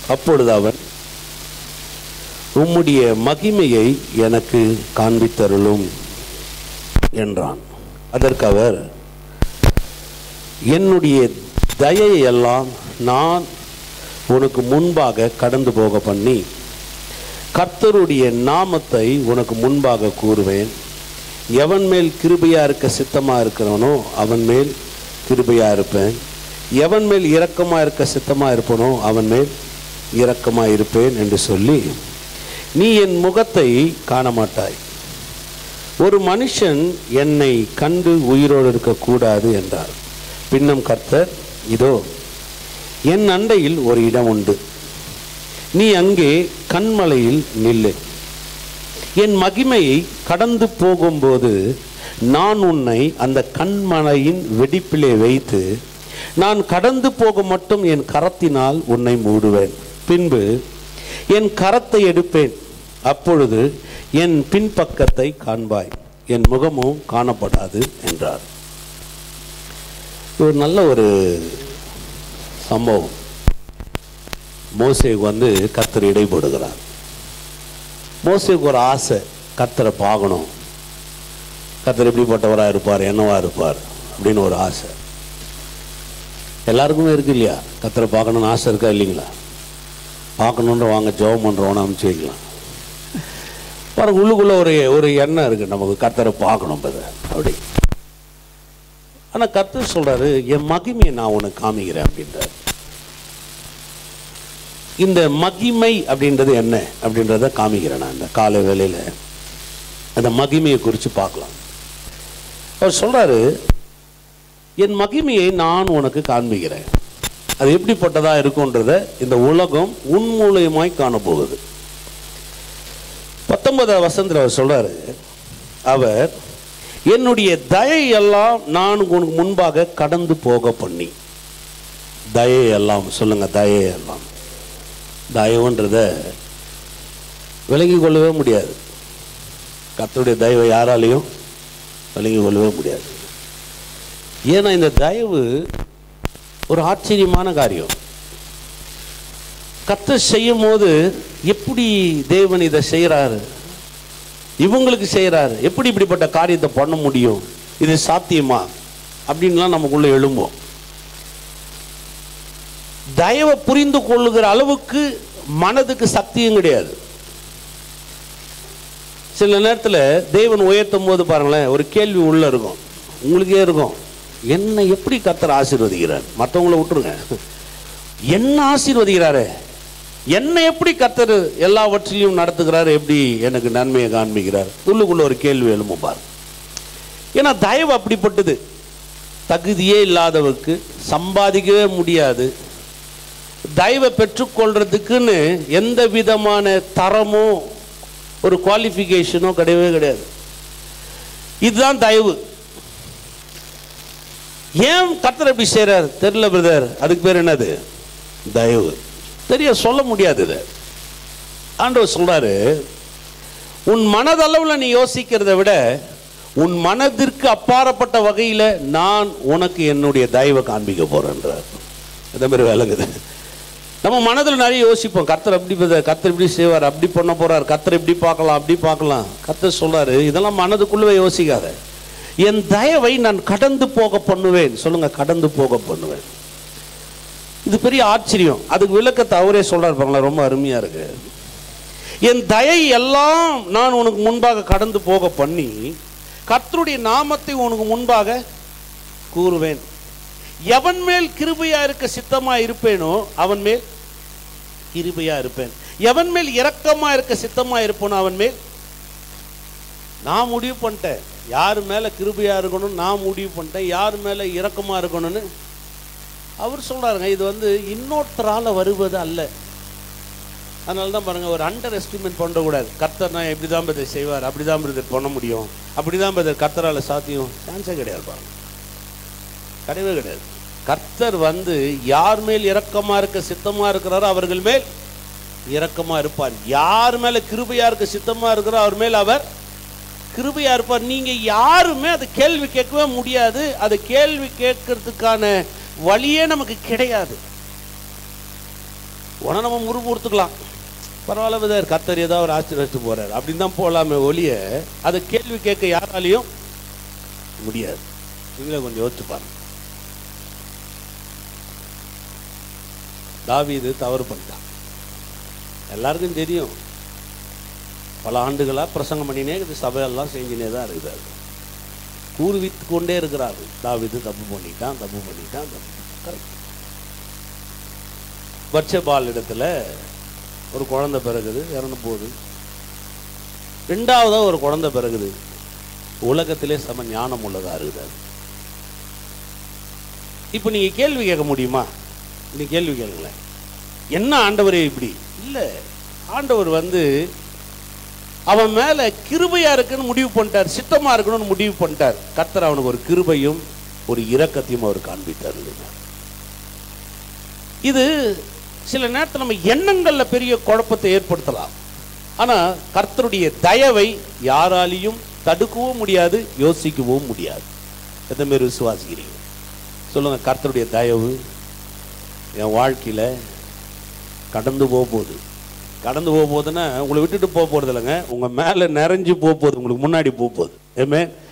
அப்பொழுது அவன் உம்முடைய மகிமையை எனக்கு காண்பித்தருளும் என்றான் அதற்கு அவர் என்னுடைய தயையை எல்லாம் நான் உனக்கு முன்பாக கடந்து போக பண்ணி கர்த்தருடைய நாமத்தை உனக்கு முன்பாக கூறுவேன் எவன் மேல் கிருபையா இருக்க சித்தமா இருக்கிறவனோ அவன் மேல் கிருபையா இருப்பேன் எவன் மேல் இரக்கமா இருக்க சித்தமா இருப்பனோ அவன் மேல் இரக்கமா இருப்பேன் என்று சொல்லி நீ என் முகத்தை காண மாட்டாய் ஒரு மனுஷன் என்னை கண்டு உயிரோடு இருக்கக்கூடாது என்றார் பின்னும் கர்த்தர் இதோ என் அண்டையில் ஒரு இடம் உண்டு நீ அங்கே கண்மலையில் நில்லு என் மகிமையை கடந்து போகும்போது நான் உன்னை அந்த கண்மலையின் வெடிப்பிலே வைத்து நான் கடந்து போக மட்டும் என் கரத்தினால் உன்னை மூடுவேன் பின்பு என் கரத்தை எடுப்பேன் அப்பொழுது என் பின்பக்கத்தை காண்பாய் என் முகமும் காணப்படாது என்றார் இது ஒரு நல்ல ஒரு சம்பவம் மோசேக்கு வந்து கத்தர் இடைப்படுகிறார் மோசேக்கு ஒரு ஆசை கத்தரை பார்க்கணும் கத்தர் எப்படிப்பட்டவராக இருப்பார் என்னவா இருப்பார் அப்படின்னு ஒரு ஆசை எல்லாருக்குமே இருக்கு இல்லையா கத்தரை பார்க்கணும்னு ஆசை இருக்கா இல்லைங்களா பார்க்கணுன்ற வாங்க ஜெபம் பண்ணுறோன்னு அனுப்பிச்சு வைக்கலாம் பாருங்க உள்ளுக்குள்ள ஒரு ஒரு எண்ணம் இருக்கு நமக்கு கத்தரை பார்க்கணும் பத அப்படி ஆனால் கத்தர் சொல்றாரு என் மகிமையை நான் உனக்கு காமிக்கிறேன் அப்படின்றார் இந்த மகிமை அப்படின்றது என்ன அப்படின்றத காமிக்கிறேன் நான் இந்த காலை வேளையில் அந்த மகிமையை குறித்து பார்க்கலாம் அவர் சொல்றாரு என் மகிமையை நான் உனக்கு காண்பிக்கிறேன் அது எப்படிப்பட்டதா இருக்கும்ன்றத இந்த உலகம் உன் மூலியமாய் காணப்போகுது பத்தொன்பதாம் வசந்தில் அவர் சொல்றாரு அவர் என்னுடைய தயை எல்லாம் நான் உனக்கு முன்பாக கடந்து போக பண்ணி தயை எல்லாம் சொல்லுங்க தயை எல்லாம் தயவுன்றத விளங்கி கொள்ளவே முடியாது கர்த்தருடைய தயவை யாராலையும் விளங்கி கொள்ளவே முடியாது ஏன்னா இந்த தயவு ஒரு ஆச்சரியமான காரியம் கர்த்தர் செய்யும் போது எப்படி தேவன் இதை செய்கிறாரு இவங்களுக்கு செய்கிறாரு எப்படி இப்படிப்பட்ட காரியத்தை பண்ண முடியும் இது சாத்தியமா அப்படின்லாம் நமக்குள்ள எழும்போம் தயவை புரிந்து கொள்ளுகிற அளவுக்கு மனதுக்கு சக்தியும் கிடையாது சில நேரத்தில் தேவன் உயர்த்தும் போது பாருங்களேன் ஒரு கேள்வி உள்ள இருக்கும் உங்களுக்கே இருக்கும் என்ன எப்படி கத்தர் ஆசீர்வதிக்கிறார் மற்றவங்கள விட்டுருங்க என்ன ஆசீர்வதிக்கிறாரு என்ன எப்படி கத்தர் எல்லாவற்றிலையும் நடத்துகிறார் எப்படி எனக்கு நன்மையை காண்பிக்கிறார் உள்ளுக்குள்ள ஒரு கேள்வி எழும்பும் பாரு ஏன்னா தயவு அப்படிப்பட்டது தகுதியே இல்லாதவருக்கு சம்பாதிக்கவே முடியாது தயவை பெற்றுக்கொள்றதுக்குன்னு எந்த விதமான தரமோ ஒரு குவாலிஃபிகேஷனோ கிடையவே கிடையாது இதுதான் தயவு ஏன் கர்த்தர் எப்படி செய்கிறார் தெரியல பிரதர் அதுக்கு பேர் என்னது தயவு தெரிய சொல்ல முடியாது இது ஆண்டவர் சொல்றாரு உன் மனதளவில் நீ யோசிக்கிறதை விட உன் மனதிற்கு அப்பாற்பட்ட வகையில் நான் உனக்கு என்னுடைய தயவை காண்பிக்க போறேன்றார் அதே மாதிரி விளங்குது நம்ம மனதில் நிறைய யோசிப்போம் கர்த்தர் அப்படி பத- கர்த்தர் இப்படி செய்வார் அப்படி பண்ண போறார் கர்த்தர் இப்படி பார்க்கலாம் அப்படி பார்க்கலாம் கர்த்தர் சொல்றாரு இதெல்லாம் மனதுக்குள்ளவே யோசிக்காத என் தயவை நான் கடந்து போக பண்ணுவேன் சொல்லுங்க கடந்து போக பண்ணுவேன் இது பெரிய ஆச்சரியம் அதுக்கு விளக்கத்தை அவரே சொல்றாரு பாருங்களேன் ரொம்ப அருமையா இருக்கு என் தயை எல்லாம் நான் உனக்கு முன்பாக கடந்து போக பண்ணி கர்த்தருடைய நாமத்தை உனக்கு முன்பாக கூறுவேன் எவன் மேல் கிருபையா இருக்க சித்தமா இருப்பேனோ அவன் மேல் கிருபையா இருப்பேன் எவன் மேல் இரக்கமா இருக்க சித்தமா இருப்பேனோ அவன் மேல் நான் முடிவு பண்ணிட்டேன் யார் மேல கிருபையா இருக்கணும் நான் முடிவு பண்ணிட்டேன் யார் மேல இரக்கமா இருக்கணும்னு அவர் சொல்றாருங்க இது வந்து இன்னொருத்தரால வருவது அல்ல அதனால தான் பாருங்க ஒரு அண்டர் எஸ்டிமேட் பண்ணக்கூடாது கர்த்தர் நான் எப்படி தான் இதை செய்வார் அப்படி தான் பிரதர் பண்ண முடியும் அப்படி தான் பிரதர் கர்த்தரால சாத்தியம் சான்ஸே கிடையாது பாருங்க கிடையவே கிடையாது கர்த்தர் வந்து யார் மேல் இரக்கமா இருக்க சித்தமா இருக்கிறாரோ அவர்கள் மேல் இரக்கமா இருப்பார் யார் மேல கிருபையா இருக்க சித்தமா இருக்கிறோ அவர் மேல் அவர் கிருபையா இருப்பார் நீங்க யாருமே அது கேள்வி கேட்கவே முடியாது அது கேள்வி கேட்கறதுக்கான வழியே நமக்கு கிடையாது உடனே நம்ம முறுப்பு கொடுத்துக்கலாம் பரவாயில்ல விதர் கத்தர் ஏதாவது ஒரு ஆசீர்வதிச்சு போறாரு அப்படின்னு தான் போகலாமே ஒழிய அதை கேள்வி கேட்க யாராலையும் முடியாது இதில் கொஞ்சம் யோசிச்சு பாருங்க தாவீது தவறு பண்ணிட்டான் எல்லாருக்கும் தெரியும் பல ஆண்டுகளாக பிரசங்கம் பண்ணினே இது சபையெல்லாம் செஞ்சுனே தான் இருக்குது கூறுவித்து கொண்டே இருக்கிறாரு தாவீது தப்பு பண்ணிட்டான் தப்பு பண்ணிட்டான் தப்பு கரெக்ட் பட்சபால் இடத்துல ஒரு குழந்தை பிறகுது இறந்து போகுது ரெண்டாவதாக ஒரு குழந்தை பிறகுது உலகத்திலே சம ஞானம் உள்ளதா இருக்குது இப்போ நீங்க கேள்வி கேட்க முடியுமா நீ கேள்வி கேளுங்களேன் என்ன ஆண்டவரே இப்படி இல்லை ஆண்டவர் வந்து அவன் மேல கிருபையா இருக்குன்னு முடிவு பண்ணிட்டார் சித்தமா இருக்கணும்னு முடிவு பண்ணிட்டார் கர்த்தர் அவனுக்கு ஒரு கிருபையும் ஒரு இரக்கத்தையும் அவர் காண்பித்தார் இது சில நேரத்தில் நம்ம எண்ணங்கள்ல பெரிய குழப்பத்தை ஏற்படுத்தலாம் ஆனா கர்த்தருடைய தயவை யாராலையும் தடுக்கவும் முடியாது யோசிக்கவும் முடியாது எத்தனை பேர் விசுவாசிக்கிறீங்க சொல்லுங்க கர்த்தருடைய தயவு என் வாழ்க்கையில கடந்து போக போகுது கடந்து போக போகுதுன்னா உங்களை விட்டுட்டு போக போறது இல்லைங்க உங்க மேல நிறைஞ்சு போக போகுது உங்களுக்கு முன்னாடி போக போகுது ஏமே